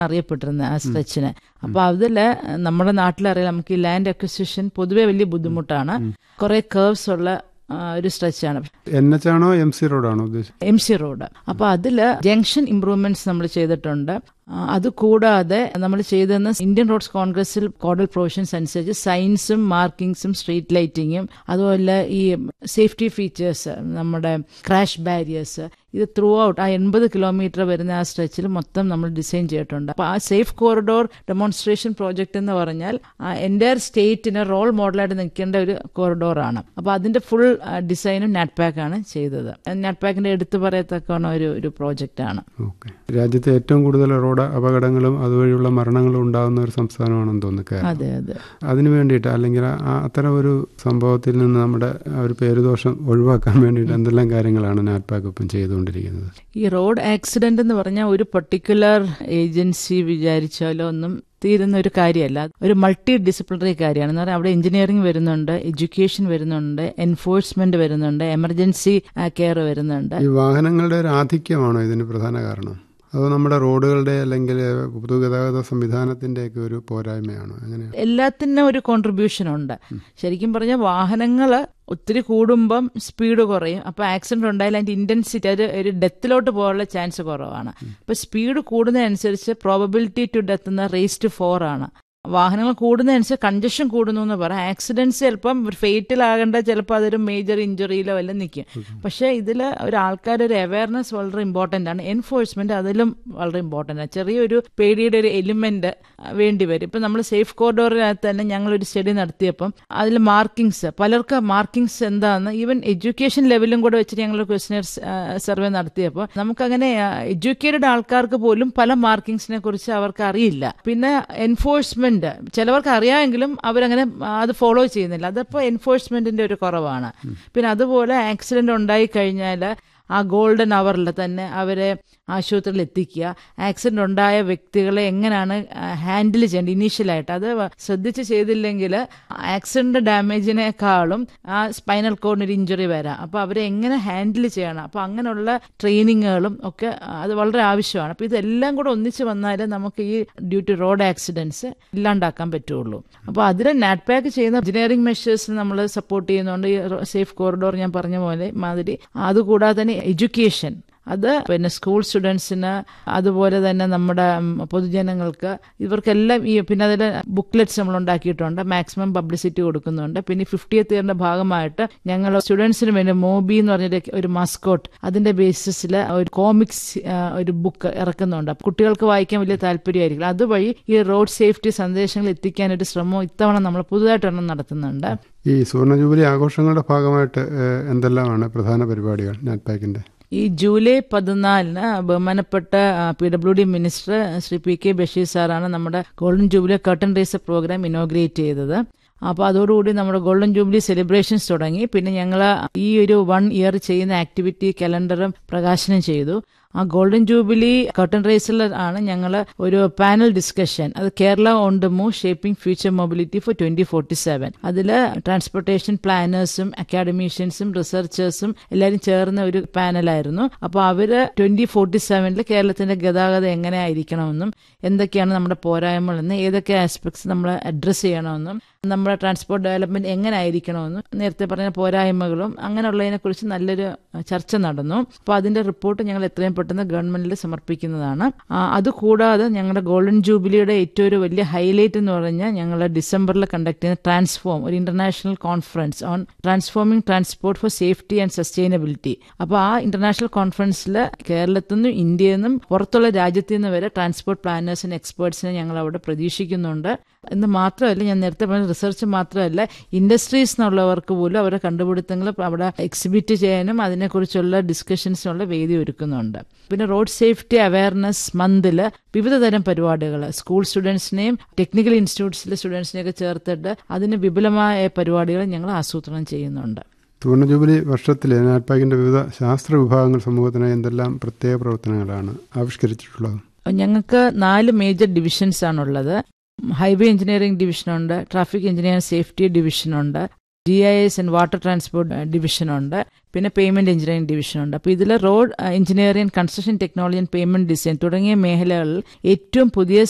അറിയപ്പെട്ടിരുന്നത് ആ സ്ട്രെച്ചിന് അപ്പൊ അതില് നമ്മുടെ നാട്ടിലറിയാം നമുക്ക് ഈ ലാൻഡ് അക്വിസിഷൻ പൊതുവെ വലിയ ബുദ്ധിമുട്ടാണ് കുറെ കേർവ്സ് ഉള്ള ആ, ഒരു സ്ട്രെച്ചാണ് എൻ എച്ച് ആണോ എം സി റോഡാണോ ഉദ്ദേശിച്ചത് എം സി റോഡ് അപ്പൊ അതില് ജംഗ്ഷൻ ഇംപ്രൂവ്മെന്റ്സ് നമ്മൾ ചെയ്തിട്ടുണ്ട് ആ, അത് കൂടാതെ നമ്മൾ ചെയ്തെന്ന് ഇന്ത്യൻ റോഡ്സ് കോൺഗ്രസിൽ കോഡൽ പ്രൊവിഷൻസ് അനുസരിച്ച് സൈൻസും മാർക്കിങ്സും സ്ട്രീറ്റ് ലൈറ്റിങ്ങും അതുപോലെ ഈ സേഫ്റ്റി ഫീച്ചേഴ്സ് നമ്മുടെ ക്രാഷ് ബാരിയേഴ്സ് ഇത് ത്രൂ ഔട്ട് ആ എൺപത് കിലോമീറ്റർ വരുന്ന ആ സ്ട്രെച്ചിൽ മൊത്തം നമ്മൾ ഡിസൈൻ ചെയ്തിട്ടുണ്ട് അപ്പോൾ ആ സേഫ് കോറിഡോർ ഡെമോൺസ്ട്രേഷൻ പ്രോജക്റ്റ് എന്ന് പറഞ്ഞാൽ എൻ്റെ സ്റ്റേറ്റിന് റോൾ മോഡലായിട്ട് നിൽക്കേണ്ട ഒരു കോറിഡോറാണ് അപ്പോൾ അതിന്റെ ഫുൾ ഡിസൈനും നാറ്റ്പാക്ക് ആണ് ചെയ്തത് നാറ്റ്പാക്കിന്റെ എടുത്തു പറയത്തക്കവണ്ണ ഒരു ഒരു പ്രോജക്റ്റാണ് ഓക്കെ രാജ്യത്തെ ഏറ്റവും കൂടുതൽ റോഡ് അപകടങ്ങളും അതുവഴിയുള്ള മരണങ്ങളും ഉണ്ടാകുന്ന ഒരു സംസ്ഥാനമാണെന്ന് തോന്നുന്നു കേരളം അതെ അതെ അതിനു വേണ്ടിയിട്ട് അല്ലെങ്കിൽ ആ അത്തരം ഒരു സംഭവത്തിൽ നിന്ന് നമ്മുടെ ആ ഒരു പേരുദോഷം ഒഴിവാക്കാൻ വേണ്ടിയിട്ട് എന്തെല്ലാം കാര്യങ്ങളാണ് നാറ്റ്പാക്ക് ഇപ്പം ചെയ്തുകൊണ്ടിരിക്കുന്നത് ഈ റോഡ് ആക്സിഡന്റ് എന്ന് പറഞ്ഞാൽ ഒരു പർട്ടിക്കുലർ ഏജൻസി വിചാരിച്ചാലോ ഒന്നും തീരുന്ന ഒരു കാര്യമല്ല ഒരു മൾട്ടി ഡിസിപ്ലിനറി കാര്യമാണ് എന്ന് പറഞ്ഞാൽ അവിടെ എഞ്ചിനീയറിംഗ് വരുന്നുണ്ട് എഡ്യൂക്കേഷൻ വരുന്നുണ്ട് എൻഫോഴ്സ്മെന്റ് വരുന്നുണ്ട് എമർജൻസി കെയർ വരുന്നുണ്ട് ഈ വാഹനങ്ങളുടെ ഒരു ആധിക്യമാണോ ഇതിന് പ്രധാന കാരണം അതോ നമ്മുടെ റോഡുകളുടെ അല്ലെങ്കിൽ പൊതുഗതാഗത സംവിധാനത്തിൻ്റെയൊക്കെ ഒരു പോരായ്മയാണോ അങ്ങനെയാണ് എല്ലാത്തിനും ഒരു കോൺട്രിബ്യൂഷൻ ഉണ്ട് ശരിക്കും പറഞ്ഞാൽ വാഹനങ്ങൾ ഒത്തിരി കൂടുമ്പം സ്പീഡ് കുറയും അപ്പോൾ ആക്സിഡന്റ് ഉണ്ടായാൽ അതിന്റെ ഇന്റൻസിറ്റി അത് ഒരു ഡെത്തിലോട്ട് പോകാനുള്ള ചാൻസ് കുറവാണ് അപ്പോൾ സ്പീഡ് കൂടുന്നതനുസരിച്ച് പ്രോബബിലിറ്റി ടു ഡെത്ത് എന്ന റേസ് ടു ഫോർ ആണ് വാഹനങ്ങൾ കൂടുന്നതനുസരിച്ച് കൺജഷൻ കൂടുന്നു എന്ന് പറയാം ആക്സിഡൻസ് ചിലപ്പം ഫേറ്റൽ ആകേണ്ട ചിലപ്പോൾ അതൊരു മേജർ ഇഞ്ചുറിയിലോ വല്ലതും നിൽക്കും പക്ഷേ ഇതിൽ ഒരു ആൾക്കാരുടെ ഒരു അവയർനെസ് വളരെ ഇമ്പോർട്ടൻ്റ് ആണ് എൻഫോഴ്സ്മെന്റ് അതിലും വളരെ ഇമ്പോർട്ടൻ്റ് ആണ് ചെറിയൊരു പേടിയുടെ ഒരു എലിമെന്റ് വേണ്ടി വരും ഇപ്പം നമ്മൾ സേഫ് കോറിഡോറിനകത്ത് തന്നെ ഞങ്ങളൊരു സ്റ്റഡി നടത്തിയപ്പം അതിൽ മാർക്കിങ്സ് പലർക്ക് മാർക്കിങ്സ് എന്താണെന്ന് ഈവൻ എഡ്യൂക്കേഷൻ ലെവലും കൂടെ വെച്ചിട്ട് ഞങ്ങൾ ക്വസ്റ്റിനർ സർവേ നടത്തിയപ്പോൾ നമുക്കങ്ങനെ എഡ്യൂക്കേറ്റഡ് ആൾക്കാർക്ക് പോലും പല മാർക്കിങ്സിനെ കുറിച്ച് അവർക്ക് അറിയില്ല പിന്നെ എൻഫോഴ്സ്മെന്റ് ചിലവർക്ക് അറിയാമെങ്കിലും അവരങ്ങനെ അത് ഫോളോ ചെയ്യുന്നില്ല അതപ്പോൾ എൻഫോഴ്സ്മെന്റിന്റെ ഒരു കുറവാണ് പിന്നെ അതുപോലെ ആക്സിഡന്റ് ഉണ്ടായി കഴിഞ്ഞാൽ ആ ഗോൾഡൻ അവറിൽ തന്നെ അവരെ ആശുപത്രിയിൽ എത്തിക്കുക ആക്സിഡന്റ് ഉണ്ടായ വ്യക്തികളെ എങ്ങനെയാണ് ഹാൻഡിൽ ചെയ്യേണ്ടത് ഇനീഷ്യലായിട്ട് അത് ശ്രദ്ധിച്ച് ചെയ്തില്ലെങ്കിൽ ആക്സിഡന്റ് ഡാമേജിനേക്കാളും ആ സ്പൈനൽ കോഡിന് ഒരു ഇഞ്ചുറി വരാം അപ്പോൾ അവരെ എങ്ങനെ ഹാൻഡിൽ ചെയ്യണം അപ്പോൾ അങ്ങനെയുള്ള ട്രെയിനിങ്ങുകളും ഒക്കെ അത് വളരെ ആവശ്യമാണ് അപ്പോൾ ഇതെല്ലാം കൂടെ ഒന്നിച്ച് വന്നാൽ നമുക്ക് ഈ ഡ്യൂ ടു റോഡ് ആക്സിഡൻസ് ഇല്ലാണ്ടാക്കാൻ പറ്റുള്ളൂ അപ്പോൾ അതിൽ നാറ്റ് പാക്ക് ചെയ്യുന്ന എഞ്ചിനീയറിംഗ് മെഷേഴ്സ് നമ്മൾ സപ്പോർട്ട് ചെയ്യുന്നുണ്ട് ഈ സേഫ് കോറിഡോർ ഞാൻ പറഞ്ഞ പോലെ മാതിരി അതുകൂടാതെ തന്നെ എഡ്യൂക്കേഷൻ അത് പിന്നെ സ്കൂൾ സ്റ്റുഡൻസിന് അതുപോലെ തന്നെ നമ്മുടെ പൊതുജനങ്ങൾക്ക് ഇവർക്കെല്ലാം ഈ പിന്നെ അതിൽ ബുക്ക്ലെറ്റ്സ് നമ്മൾ ഉണ്ടാക്കിയിട്ടുണ്ട് മാക്സിമം പബ്ലിസിറ്റി കൊടുക്കുന്നുണ്ട് പിന്നെ ഫിഫ്റ്റിയത്ത് ഇയറിന്റെ ഭാഗമായിട്ട് ഞങ്ങൾ സ്റ്റുഡൻസിന് വേണ്ടി മോബി എന്ന് പറഞ്ഞൊരു ഒരു മസ്കോട്ട് അതിന്റെ ബേസിസിൽ ഒരു കോമിക്സ് ഒരു ബുക്ക് ഇറക്കുന്നുണ്ട് കുട്ടികൾക്ക് വായിക്കാൻ വലിയ താല്പര്യമായിരിക്കും അതുവഴി ഈ റോഡ് സേഫ്റ്റി സന്ദേശങ്ങൾ എത്തിക്കാൻ ഒരു ശ്രമം ഇത്തവണ നമ്മൾ പുതുതായിട്ടൊരെണ്ണം നടത്തുന്നുണ്ട് ഈ സുവർണ ജൂബിലി ആഘോഷങ്ങളുടെ ഭാഗമായിട്ട് എന്തെല്ലാമാണ് പ്രധാന പരിപാടികൾ നാറ്റ്പാക്കിന്റെ ഈ ജൂലൈ പതിനാലിന് ബഹുമാനപ്പെട്ട P W D minister Shri P K Basheer സാറാണ് നമ്മുടെ golden jubilee curtain raiser programme inaugurate ചെയ്തത് അപ്പോൾ അതോടുകൂടി നമ്മുടെ ഗോൾഡൻ ജൂബിലി സെലിബ്രേഷൻസ് തുടങ്ങി പിന്നെ ഞങ്ങൾ ഈ ഒരു വൺ ഇയർ ചെയ്യുന്ന ആക്ടിവിറ്റി കലണ്ടറും പ്രകാശനം ചെയ്തു ആ ഗോൾഡൻ ജൂബിലി കർട്ടൻ റേസിൽ ആണ് ഞങ്ങൾ ഒരു പാനൽ ഡിസ്കഷൻ അത് Kerala on the move shaping future mobility for twenty forty seven അതിൽ ട്രാൻസ്പോർട്ടേഷൻ പ്ലാനേഴ്സും അക്കാഡമീഷ്യൻസും റിസർച്ചേഴ്സും എല്ലാവരും ചേർന്ന ഒരു പാനലായിരുന്നു അപ്പോൾ അവര് ട്വന്റി ഫോർട്ടി സെവനിൽ കേരളത്തിന്റെ ഗതാഗതം എങ്ങനെ ആയിരിക്കണമെന്നും എന്തൊക്കെയാണ് നമ്മുടെ പോരായ്മകളെന്നും ഏതൊക്കെ ആസ്പെക്ട്സ് നമ്മൾ അഡ്രസ്സ് ചെയ്യണമെന്നും നമ്മുടെ ട്രാൻസ്പോർട്ട് ഡെവലപ്മെന്റ് എങ്ങനെ ആയിരിക്കണമെന്നും നേരത്തെ പറഞ്ഞ പോരായ്മകളും അങ്ങനെയുള്ളതിനെ കുറിച്ച് നല്ലൊരു ചർച്ച നടന്നു അപ്പോൾ അതിന്റെ റിപ്പോർട്ട് ഞങ്ങൾ എത്രയും പെട്ടെന്ന് ഗവൺമെന്റിൽ സമർപ്പിക്കുന്നതാണ് അതുകൂടാതെ ഞങ്ങളുടെ ഗോൾഡൻ ജൂബിലിയുടെ ഏറ്റവും ഒരു വലിയ ഹൈലൈറ്റ് എന്ന് പറഞ്ഞാൽ ഞങ്ങൾ ഡിസംബറിൽ കണ്ടക്ട് ചെയ്യുന്ന ട്രാൻസ്ഫോം ഒരു international conference on transforming transport for safety and sustainability അപ്പോൾ ആ ഇന്റർനാഷണൽ കോൺഫറൻസിൽ കേരളത്തിൽ നിന്നും ഇന്ത്യയിൽ നിന്നും പുറത്തുള്ള രാജ്യത്തിൽ നിന്ന് വരെ ട്രാൻസ്പോർട്ട് പ്ലാനേഴ്സിന് എക്സ്പേർട്സിനെ ഞങ്ങൾ അവിടെ പ്രതീക്ഷിക്കുന്നുണ്ട് എന്ന് മാത്രമല്ല ഞാൻ നേരത്തെ പറഞ്ഞ റിസർച്ച് മാത്രമല്ല ഇൻഡസ്ട്രീസ് എന്നുള്ളവർക്ക് പോലും അവരുടെ കണ്ടുപിടുത്തങ്ങൾ അവിടെ എക്സിബിറ്റ് ചെയ്യാനും അതിനെക്കുറിച്ചുള്ള ഡിസ്കഷൻസിനുള്ള വേദി ഒരുക്കുന്നുണ്ട് പിന്നെ റോഡ് സേഫ്റ്റി അവയർനെസ് മന്തിൽ വിവിധ തരം പരിപാടികൾ സ്കൂൾ സ്റ്റുഡൻസിനെയും ടെക്നിക്കൽ ഇൻസ്റ്റിറ്റ്യൂട്ട്സിലെ സ്റ്റുഡൻസിനെയൊക്കെ ചേർത്തിട്ട് അതിന് വിപുലമായ പരിപാടികൾ ഞങ്ങൾ ആസൂത്രണം ചെയ്യുന്നുണ്ട് സുവർണ ജൂബിലി വർഷത്തിലെ നാറ്റ്പാക്കിന്റെ വിവിധ ശാസ്ത്ര വിഭാഗങ്ങൾ സമൂഹത്തിന് എന്തെല്ലാം പ്രത്യേക പ്രവർത്തനങ്ങളാണ് ആവിഷ്കരിച്ചിട്ടുള്ളത് ഞങ്ങൾക്ക് നാല് മേജർ ഡിവിഷൻസ് ആണുള്ളത് ഹൈവേ എഞ്ചിനീയറിംഗ് ഡിവിഷനുണ്ട് ട്രാഫിക് എഞ്ചിനീയറിംഗ് സേഫ്റ്റി ഡിവിഷനുണ്ട് G I S and water transport ഡിവിഷനുണ്ട് പിന്നെ പേയ്മെന്റ് എഞ്ചിനീയറിംഗ് ഡിവിഷനുണ്ട് അപ്പോൾ ഇതിൽ road engineering construction technology and pavement design തുടങ്ങിയ മേഖലകളിൽ ഏറ്റവും പുതിയ